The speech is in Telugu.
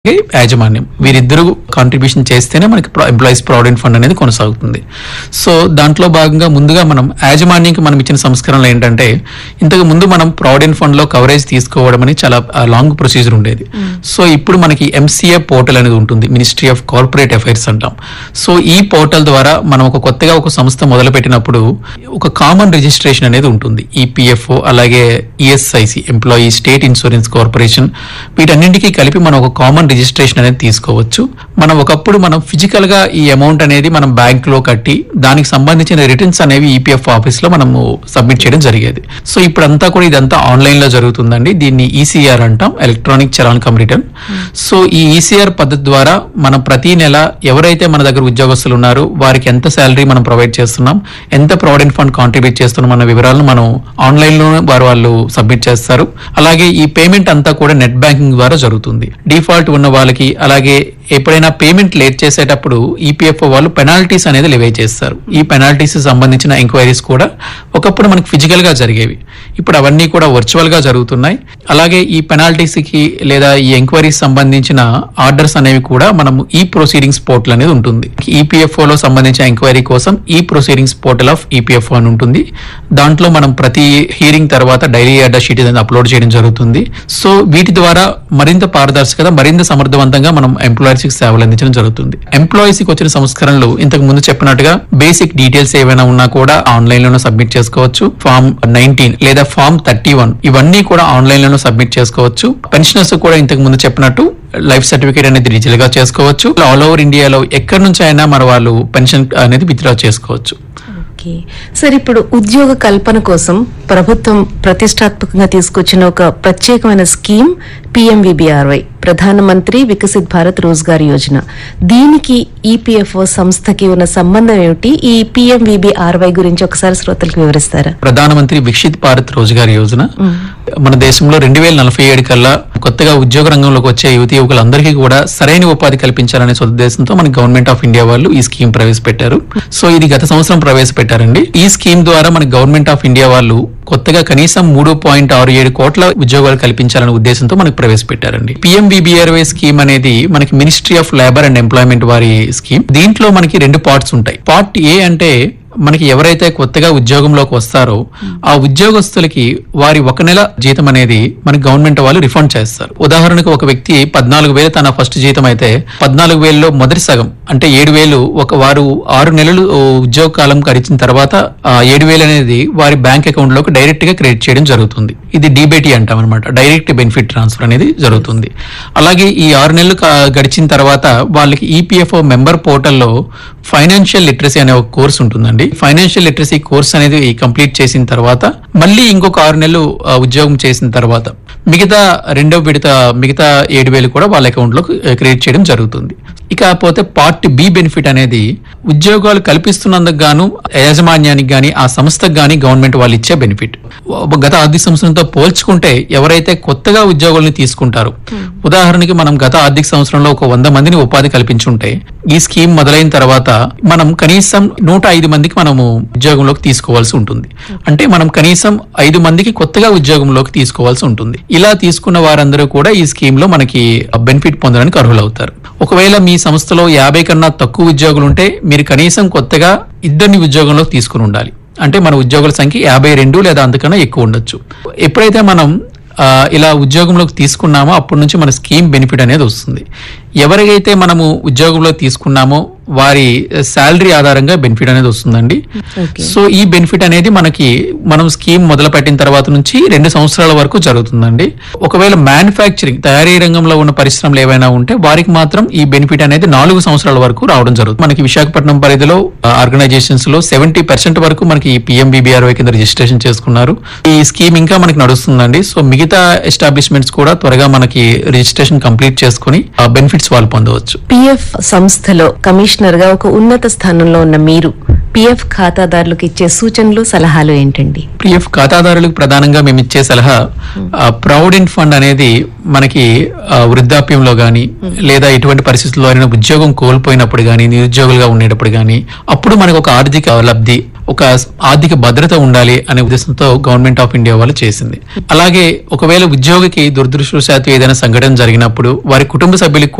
యాజమాన్యం వీరిద్దరూ కాంట్రిబ్యూషన్ చేస్తేనే మనకి ఎంప్లాయీస్ ప్రావిడెంట్ ఫండ్ అనేది కొనసాగుతుంది సో దాంట్లో భాగంగా ముందుగా మనం యాజమాన్యంకి మనం ఇచ్చిన సంస్కరణలు ఏంటంటే ఇంతకు ముందు మనం ప్రావిడెంట్ ఫండ్ లో కవరేజ్ తీసుకోవడం అని చాలా లాంగ్ ప్రొసీజర్ ఉండేది సో ఇప్పుడు మనకి ఎంసీఏ పోర్టల్ అనేది ఉంటుంది మినిస్ట్రీ ఆఫ్ కార్పొరేట్ అఫైర్స్ అంటాం సో ఈ పోర్టల్ ద్వారా మనం ఒక కొత్తగా ఒక సంస్థ మొదలు పెట్టినప్పుడు ఒక కామన్ రిజిస్ట్రేషన్ అనేది ఉంటుంది ఈపీఎఫ్ఓ అలాగే ESIC employee state insurance corporation వీటన్నింటికి కలిపి మనం ఒక కామన్ రిజిస్ట్రేషన్ అనేది తీసుకోవచ్చు మనం ఒకప్పుడు మనం ఫిజికల్ గా ఈ అమౌంట్ అనేది మనం బ్యాంక్ లో కట్టి దానికి సంబంధించిన రిటర్న్స్ అనేవి ఈపీఎఫ్ ఆఫీస్ లో మనము సబ్మిట్ చేయడం జరిగేది సో ఇప్పుడంతా కూడా ఇదంతా ఆన్లైన్ లో జరుగుతుందండి దీన్ని ఈసీఆర్ అంటాం electronic challan cum return so ఈ ఈసీఆర్ పద్ధతి ద్వారా మనం ప్రతి నెల ఎవరైతే మన దగ్గర ఉద్యోగస్తులు ఉన్నారో వారికి ఎంత శాలరీ మనం ప్రొవైడ్ చేస్తున్నాం ఎంత ప్రావిడెంట్ ఫండ్ కాంట్రిబ్యూట్ చేస్తున్నాం అన్న వివరాలను మనం ఆన్లైన్ లో వారు వాళ్ళు సబ్మిట్ చేస్తారు అలాగే ఈ పేమెంట్ అంతా కూడా నెట్ బ్యాంకింగ్ ద్వారా జరుగుతుంది డిఫాల్ట్ ఉన్న వాళ్ళకి అలాగే ఎప్పుడైనా పేమెంట్ లేట్ చేసేటప్పుడు ఈపీఎఫ్ఓ వాళ్ళు పెనాల్టీస్ అనేది లెవే చేస్తారు ఈ పెనాల్టీస్ సంబంధించిన ఎంక్వైరీస్ కూడా ఒకప్పుడు మనకి ఫిజికల్ గా జరిగేవి ఇప్పుడు అవన్నీ కూడా వర్చువల్ గా జరుగుతున్నాయి అలాగే ఈ పెనాల్టీస్ కి లేదా ఈ ఎంక్వైరీస్ సంబంధించిన ఆర్డర్స్ అనేవి కూడా మనం ఈ ప్రొసీడింగ్స్ పోర్టల్ అనేది ఉంటుంది ఈపీఎఫ్ఓ లో సంబంధించిన ఎంక్వైరీ కోసం ఈ ప్రొసీడింగ్స్ పోర్టల్ ఆఫ్ ఈపీఎఫ్ఓ అని ఉంటుంది దాంట్లో మనం ప్రతి హీరింగ్ తర్వాత డైలీ ఆర్డర్ షీట్ అనేది అప్లోడ్ చేయడం జరుగుతుంది సో వీటి ద్వారా మరింత పారదర్శకత మరింత సమర్థవంతంగా మనం ఎంప్లాయర్స్ కి సేవలు అందించడం జరుగుతుంది ఎంప్లాయీస్ కి వచ్చిన సంస్కరణలు ఇంతకు ముందు చెప్పినట్టుగా బేసిక్ డీటెయిల్స్ ఏవైనా ఉన్నా కూడా ఆన్లైన్ లోనే సబ్మిట్ చేసుకోవచ్చు ఫామ్ నైన్టీన్ లేదా ఫామ్ థర్టీ వన్ ఇవన్నీ కూడా ఆన్లైన్ లోనే సబ్మిట్ చేసుకోవచ్చు పెన్షనర్స్ కూడా ఇంతకు ముందు చెప్పినట్టు లైఫ్ సర్టిఫికేట్ అనేది డిజిటల్ గా చేసుకోవచ్చు ఆల్ ఓవర్ ఇండియాలో ఎక్కడి నుంచి అయినా మన వాళ్ళు పెన్షన్ అనేది విత్డ్రా చేసుకోవచ్చు ఓకే సార్ ఇప్పుడు ఉద్యోగ కల్పన కోసం ప్రభుత్వం ప్రతిష్టాత్మకంగా తీసుకొచ్చిన ఒక ప్రత్యేకమైన స్కీమ్ పిఎంవిబిఆర్వై ప్రధానమంత్రి వికసిత్ భారత్ రోజ్గార్ యోజన దీనికి ఈపీఎఫ్ఓ సంస్థకి ఉన్న సంబంధం ఏమిటి ఈ పిఎంవిబిఆర్వై గురించి ఒకసారి శ్రోతలకు వివరిస్తారా ప్రధానమంత్రి విక్షిత్ భారత్ రోజ్గార్ యోజన మన దేశంలో రెండు వేల నలభై ఏడు కల్లా కొత్తగా ఉద్యోగ రంగంలోకి వచ్చే యువతి యువకులందరికీ కూడా సరైన ఉపాధి కల్పించాలనే సదుద్దేశంతో మన గవర్నమెంట్ ఆఫ్ ఇండియా వాళ్ళు ఈ స్కీమ్ ప్రవేశపెట్టారు సో ఇది గత సంవత్సరం ప్రవేశపెట్టారండి ఈ స్కీమ్ ద్వారా మన గవర్నమెంట్ ఆఫ్ ఇండియా వాళ్ళు కొత్తగా కనీసం మూడు పాయింట్ ఆరు ఏడు కోట్ల ఉద్యోగాలు కల్పించాలనే ఉద్దేశంతో మనకు ప్రవేశపెట్టారండి పిఎంబిబిఆర్వై స్కీమ్ అనేది మనకి ministry of labour and employment వారి స్కీమ్ దీంట్లో మనకి రెండు పార్ట్స్ ఉంటాయి పార్ట్ ఏ అంటే మనకి ఎవరైతే కొత్తగా ఉద్యోగంలోకి వస్తారో ఆ ఉద్యోగస్తులకి వారి ఒక నెల జీతం అనేది మన గవర్నమెంట్ వాళ్ళు రిఫండ్ చేస్తారు ఉదాహరణకు ఒక వ్యక్తి పద్నాలుగు వేలు తన ఫస్ట్ జీతం అయితే పద్నాలుగు వేలలో మొదటి సగం అంటే ఏడు వేలు ఒక వారు ఆరు నెలలు ఉద్యోగ కాలం గడిచిన తర్వాత ఆ ఏడు వేలు అనేది వారి బ్యాంక్ అకౌంట్ లోకి డైరెక్ట్ గా క్రెడిట్ చేయడం జరుగుతుంది ఇది డీబేటీ అంటాం అనమాట డైరెక్ట్ బెనిఫిట్ ట్రాన్స్ఫర్ అనేది జరుగుతుంది అలాగే ఈ ఆరు నెలలు కా- గడిచిన తర్వాత వాళ్ళకి ఈపీఎఫ్ఓ మెంబర్ పోర్టల్లో ఫైనాన్షియల్ లిటరసీ అనే ఒక కోర్స్ ఉంటుందండి ఫైనాన్షియల్ లిటరసీ కోర్స్ అనేది కంప్లీట్ చేసిన తర్వాత మళ్ళీ ఇంకొక ఆరు నెలలు ఆ, ఉద్యోగం చేసిన తర్వాత మిగతా రెండో విడత మిగతా ఏడు వేలు కూడా వాళ్ళ అకౌంట్ లో క్రియేట్ చేయడం జరుగుతుంది ఇకపోతే పార్ట్ బి బెనిఫిట్ అనేది ఉద్యోగాలు కల్పిస్తున్నందుకు గాను యాజమాన్యానికి గాని ఆ సంస్థకు గాని గవర్నమెంట్ వాళ్ళు ఇచ్చే బెనిఫిట్ గత ఆర్థిక సంవత్సరంతో పోల్చుకుంటే ఎవరైతే కొత్తగా ఉద్యోగుల్ని తీసుకుంటారో ఉదాహరణకి మనం గత ఆర్థిక సంవత్సరంలో ఒక వంద మందిని ఉపాధి కల్పించుంటే ఈ స్కీమ్ మొదలైన తర్వాత మనం కనీసం నూట ఐదు మందికి మనము ఉద్యోగంలోకి తీసుకోవాల్సి ఉంటుంది అంటే మనం కనీసం ఐదు మందికి కొత్తగా ఉద్యోగంలోకి తీసుకోవాల్సి ఉంటుంది ఇలా తీసుకున్న వారందరూ కూడా ఈ స్కీమ్ లో మనకి బెనిఫిట్ పొందడానికి అర్హులవుతారు ఒకవేళ మీ సంస్థలో యాభై కన్నా తక్కువ ఉద్యోగులు ఉంటే మీరు కనీసం కొత్తగా ఇద్దరిని ఉద్యోగంలోకి తీసుకుని ఉండాలి అంటే మన ఉద్యోగుల సంఖ్య యాభై రెండు లేదా అంతకన్నా ఎక్కువ ఉండొచ్చు ఎప్పుడైతే మనం ఆ, ఇలా ఉద్యోగంలోకి తీసుకున్నామో అప్పటి నుంచి మన స్కీమ్ బెనిఫిట్ అనేది వస్తుంది ఎవరికైతే మనము ఉద్యోగంలో తీసుకున్నామో వారి శాలరీ ఆధారంగా బెనిఫిట్ అనేది వస్తుందండి ఓకే సో ఈ బెనిఫిట్ అనేది మనకి మనం స్కీమ్ మొదలు పెట్టిన తర్వాత నుంచి రెండు సంవత్సరాల వరకు జరుగుతుందండి ఒకవేళ మ్యానుఫ్యాక్చరింగ్ తయారీ రంగంలో ఉన్న పరిశ్రమలు ఏవైనా ఉంటే వారికి మాత్రం ఈ బెనిఫిట్ అనేది నాలుగు సంవత్సరాల వరకు రావడం జరుగుతుంది మనకి విశాఖపట్నం పరిధిలో ఆర్గనైజేషన్స్ లో సెవెంటీ పర్సెంట్ వరకు మనకి పిఎంబిబిఆర్వై కింద రిజిస్ట్రేషన్ చేసుకున్నారు ఈ స్కీమ్ ఇంకా మనకి నడుస్తుందండి సో మిగతా ఎస్టాబ్లిష్మెంట్స్ కూడా త్వరగా మనకి రిజిస్ట్రేషన్ కంప్లీట్ చేసుకుని ఆ బెనిఫిట్స్ వాళ్ళు పొందవచ్చు పిఎఫ్ సంస్థలో కమిషనర్ గా ఒక ఉన్నత స్థానంలో ఉన్న మీరు పిఎఫ్ ఖాతాదారులకు ఇచ్చే సూచనలు సలహాలు ఏంటండి పిఎఫ్ ఖాతాదారులకు ప్రధానంగా మేము ఇచ్చే సలహా ప్రావిడెంట్ ఫండ్ అనేది మనకి ఆ, వృద్ధాప్యంలో గాని లేదా ఎటువంటి పరిస్థితుల్లో అయినా ఉద్యోగం కోల్పోయినప్పుడు గాని నిరుద్యోగులుగా ఉండేటప్పుడు గాని అప్పుడు మనకు ఒక ఆర్థిక లబ్ధి ఒక ఆర్థిక భద్రత ఉండాలి అనే ఉద్దేశంతో గవర్నమెంట్ ఆఫ్ ఇండియా వాళ్ళు చేసింది అలాగే ఒకవేళ ఉద్యోగికి దురదృష్టవశాత్తు ఏదైనా సంఘటన జరిగినప్పుడు వారి కుటుంబ సభ్యులకు